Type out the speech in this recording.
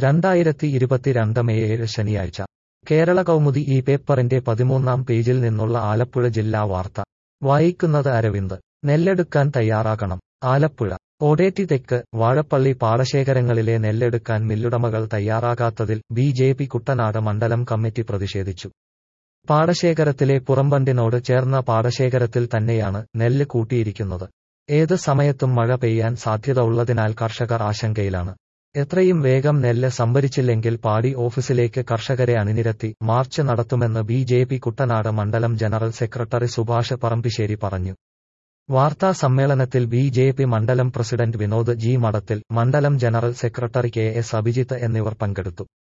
രണ്ടായിരത്തി ഇരുപത്തിരണ്ട് മെയ് ഏഴ് ശനിയാഴ്ച കേരള കൗമുദി ഈ പേപ്പറിന്റെ പതിമൂന്നാം പേജിൽ നിന്നുള്ള ആലപ്പുഴ ജില്ലാ വാർത്ത വായിക്കുന്നത് അരവിന്ദ് നെല്ലെടുക്കാൻ തയ്യാറാകണം ആലപ്പുഴ ഓടേറ്റി തെക്ക് വാഴപ്പള്ളി പാടശേഖരങ്ങളിലെ നെല്ലെടുക്കാൻ മില്ലുടമകൾ തയ്യാറാകാത്തതിൽ ബി ജെ പി കുട്ടനാട് മണ്ഡലം കമ്മിറ്റി പ്രതിഷേധിച്ചു പാടശേഖരത്തിലെ പുറമ്പണ്ടിനോട് ചേർന്ന പാടശേഖരത്തിൽ തന്നെയാണ് നെല്ല് കൂട്ടിയിരിക്കുന്നത് ഏത് സമയത്തും മഴ പെയ്യാൻ സാധ്യത ഉള്ളതിനാൽ കർഷകർ ആശങ്കയിലാണ് എത്രയും വേഗം നെല്ല് സംഭരിച്ചില്ലെങ്കിൽ പാടി ഓഫീസിലേക്ക് കർഷകരെ അണിനിരത്തി മാർച്ച് നടത്തുമെന്ന് ബി ജെ പി കുട്ടനാട് മണ്ഡലം ജനറൽ സെക്രട്ടറി സുഭാഷ് പറമ്പിശ്ശേരി പറഞ്ഞു വാർത്താ സമ്മേളനത്തിൽ ബി ജെ പി മണ്ഡലം പ്രസിഡന്റ് വിനോദ് ജി മഠത്തിൽ മണ്ഡലം general secretary K S Abhijith എന്നിവർ പങ്കെടുത്തു